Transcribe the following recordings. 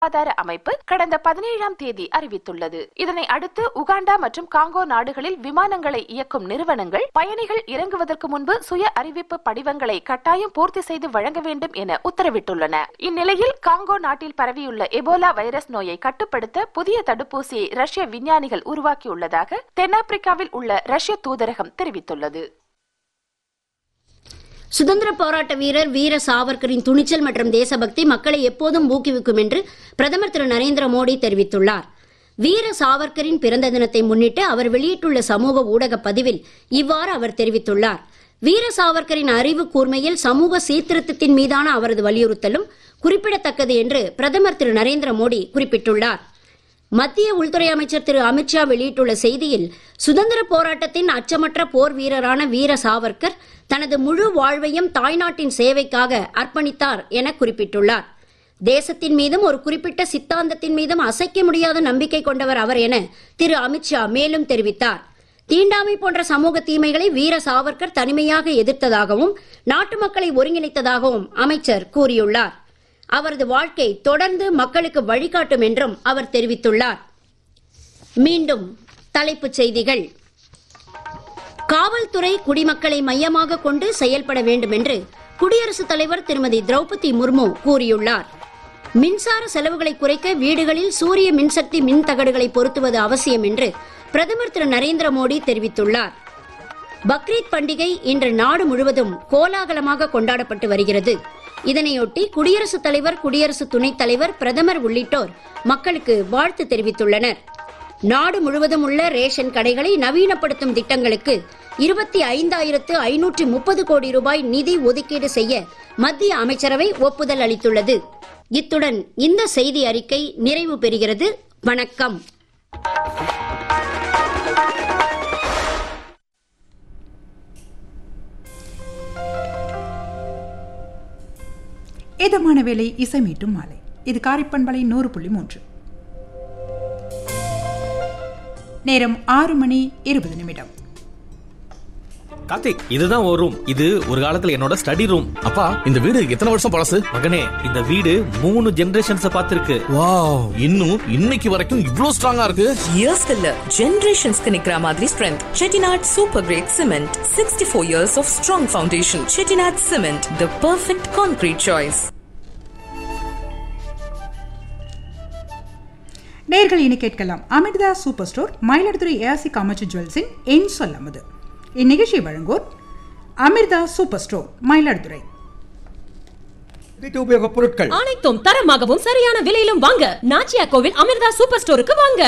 சுகாதார அமைப்பு கடந்த பதினேழாம் தேதி அறிவித்துள்ளது இதனை அடுத்து உகாண்டா மற்றும் காங்கோ நாடுகளில் விமானங்களை இயக்கும் நிறுவனங்கள் பயணிகள் இறங்குவதற்கு முன்பு சுய அறிவிப்பு படிவங்களை கட்டாயம் பூர்த்தி செய்து வழங்க வேண்டும் என உத்தரவிட்டுள்ளன இந்நிலையில் காங்கோ நாட்டில் பரவியுள்ள எபோலா வைரஸ் நோயை கட்டுப்படுத்த புதிய தடுப்பூசியை ரஷ்ய விஞ்ஞானிகள் உருவாக்கியுள்ளதாக தென்னாப்பிரிக்காவில் உள்ள ரஷ்ய தூதரகம் தெரிவித்துள்ளது சுதந்திர போராட்ட வீரர் வீர சாவர்கரின் துணிச்சல் மற்றும் தேசபக்தி மக்களை எப்போதும் ஊக்குவிக்கும் என்று பிரதமர் திரு நரேந்திர மோடி தெரிவித்துள்ளார் வீர சாவர்கரின் பிறந்த தினத்தை முன்னிட்டு அவர் வெளியிட்டுள்ள சமூக ஊடக பதிவில் இவ்வாறு அவர் தெரிவித்துள்ளார் வீர சாவர்கரின் அறிவு கூர்மையில் சமூக சீர்திருத்தத்தின் மீதான அவரது வலியுறுத்தலும் குறிப்பிடத்தக்கது என்று பிரதமர் திரு நரேந்திர மோடி குறிப்பிட்டுள்ளார் மத்திய உள்துறை அமைச்சர் திரு அமித்ஷா வெளியிட்டுள்ள செய்தியில் சுதந்திர போராட்டத்தின் அச்சமற்ற போர் வீரரான வீர சாவர்கர் தனது முழு வாழ்வையும் தாய்நாட்டின் சேவைக்காக அர்ப்பணித்தார் என குறிப்பிட்டுள்ளார் தேசத்தின் மீதும் ஒரு குறிப்பிட்ட சித்தாந்தத்தின் மீதும் அசைக்க முடியாத நம்பிக்கை கொண்டவர் அவர் என திரு அமித்ஷா மேலும் தெரிவித்தார் தீண்டாமை போன்ற சமூக தீமைகளை வீர சாவர்கர் தனிமையாக எதிர்த்ததாகவும் நாட்டு மக்களை ஒருங்கிணைத்ததாகவும் அமைச்சர் கூறியுள்ளார் அவரது வாழ்க்கை தொடர்ந்து மக்களுக்கு வழிகாட்டும் என்றும் அவர் தெரிவித்துள்ளார் மீண்டும் தலைப்புச் செய்திகள் காவல்துறை குடிமக்களை மையமாக கொண்டு செயல்பட வேண்டும் என்று குடியரசுத் தலைவர் திருமதி திரௌபதி முர்மு கூறியுள்ளார் மின்சார செலவுகளை குறைக்க வீடுகளில் சூரிய மின்சக்தி மின் தகடுகளை பொருத்துவது அவசியம் என்று பிரதமர் திரு நரேந்திர மோடி தெரிவித்துள்ளார் பக்ரீத் பண்டிகை இன்று நாடு முழுவதும் கோலாகலமாக கொண்டாடப்பட்டு வருகிறது இதனையொட்டி குடியரசுத் தலைவர் குடியரசு துணைத் தலைவர் பிரதமர் உள்ளிட்டோர் மக்களுக்கு வாழ்த்து தெரிவித்துள்ளனர் நாடு முழுவதும் உள்ள ரேஷன் கடைகளை நவீனப்படுத்தும் திட்டங்களுக்கு இருபத்தி ஐந்தாயிரத்து ஐநூற்றி முப்பது கோடி ரூபாய் நிதி ஒதுக்கீடு செய்ய மத்திய அமைச்சரவை ஒப்புதல் அளித்துள்ளது இத்துடன் இந்த செய்தி அறிக்கை நிறைவு பெறுகிறது வணக்கம் இதமான வேலை இசை மீட்டும் மாலை இது காரிப்பண்பலை நூறு புள்ளி மூன்று நேரம் ஆறு மணி இருபது நிமிடம் கார்த்திக் இதுதான் ஒரு ரூம் இது ஒரு காலத்துல என்னோட ஸ்டடி ரூம் அப்பா இந்த வீடு எத்தனை வருஷம் பழசு மகனே இந்த வீடு மூணு ஜெனரேஷன்ஸ் பார்த்திருக்கு வாவ் இன்னும் இன்னைக்கு வரைக்கும் இவ்ளோ ஸ்ட்ராங்கா இருக்கு இயர்ஸ் இல்ல ஜெனரேஷன்ஸ்க்கு நிக்கிற மாதிரி strength Chettinad super great cement sixty four years of strong foundation Chettinad cement the perfect concrete choice நேர்கள் இனி கேட்கலாம் Amirtha super store Mayiladuthurai ARC Kamatchi ஜுவல்ஸின் என் சொல்லமுது இந்நிகழ்ச்சி வழங்குவோர் அமிர்தா சூப்பர் ஸ்டோர் மயிலாடுதுறை வீட்டு உபயோகப் பொருட்கள் அனைத்தும் தரமாகவும் சரியான விலையிலும் வாங்க நாச்சியா கோவில் அமிர்தா சூப்பர் ஸ்டோருக்கு வாங்க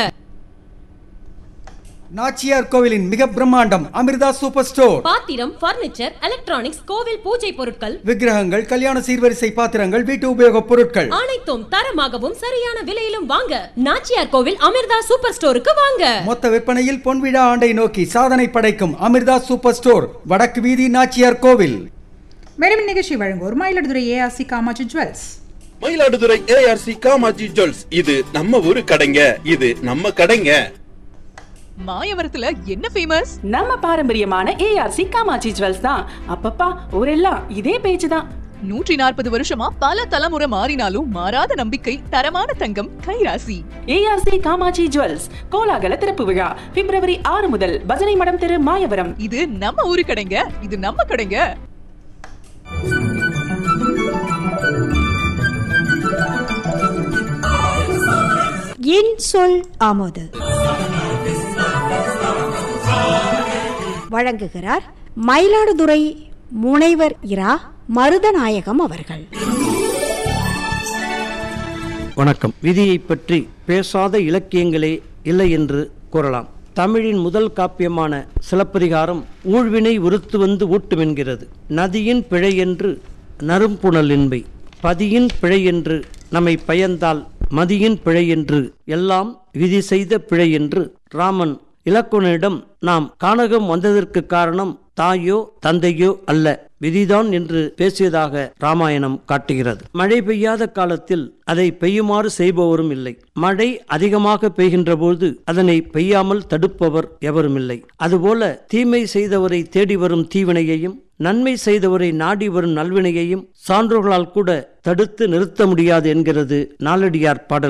நாச்சியார் கோவிலின் மிக பிரம்மாண்டம் அமிர்தா சூப்பர் ஸ்டோர் பாத்திரம் பர்னிச்சர் எலக்ட்ரானிக்ஸ் கோவில் பூஜை பொருட்கள் விக்கிரகங்கள் கல்யாண சீர்வரிசை பாத்திரங்கள் வீட்டு உபயோகப் பொருட்கள் அனைத்தும் தரமாகவும் சரியான விலையிலும் வாங்க நாச்சியார் கோவில் அமிர்தா சூப்பர் ஸ்டோருக்கு வாங்க மொத்த விற்பனையில் பொன்விழா ஆண்டை நோக்கி சாதனை படைக்கும் அமிர்தா சூப்பர் ஸ்டோர் வடக்கு வீதி நாச்சியார் கோவில் மேலும் நிகழ்ச்சி வழங்குவோர் Mayiladuthurai ARC Kamatchi jewels Mayiladuthurai ARC Kamatchi jewels இது நம்ம ஊரு கடைங்க இது நம்ம கடைங்க மாயவரத்துல என்ன ஃபேமஸ் நம்ம பாரம்பரியமான ஏஆர்சி காமாட்சி ஜுவல்ஸ் தான் அப்பப்பா ஊரெல்லாம் இதே பேச்சு தான் நூற்றி நாற்பது வருஷமா பல தலைமுறை மாறினாலும் மாறாத நம்பிக்கை தரமான தங்கம் கைராசி ஏஆர்சி காமாட்சி ஜுவல்ஸ் கோலாகல திறப்பு விழா பிப்ரவரி ஆறு முதல் பஜனை மடம் தெரு மாயவரம் இது நம்ம ஊரு கடைங்க இது நம்ம கடைங்க என் சொல் ஆமோது வழங்குகிறார் மயிலாடுதுறை முனைவர் இரா மருதநாயகம் அவர்கள் வணக்கம் விதியை பற்றி பேசாத இலக்கியங்களே இல்லை என்று கூறலாம் தமிழின் முதல் காப்பியமான சிலப்பதிகாரம் ஊழ்வினை உறுத்து வந்து ஊட்டுமென்கிறது நதியின் பிழை என்று நறும்புணல் என்பை பதியின் பிழை என்று நம்மை பயந்தால் மதியின் பிழை என்று எல்லாம் விதி செய்த பிழை என்று ராமன் இலக்குவனிடம் நாம் கானகம் வந்ததற்கு காரணம் தாயோ தந்தையோ அல்ல விதிதான் என்று பேசியதாக ராமாயணம் காட்டுகிறது மழை பெய்யாத காலத்தில் அதை பெய்யுமாறு செய்பவரும் இல்லை மழை அதிகமாக பெய்கின்ற போது அதனை பெய்யாமல் தடுப்பவர் எவரும் இல்லை அதுபோல தீமை செய்தவரை தேடி வரும் தீவினையையும் நன்மை செய்தவரை நாடி வரும் நல்வினையையும் சான்றோர்களால் கூட தடுத்து நிறுத்த முடியாது என்கிறது நாலடியார் பாடல்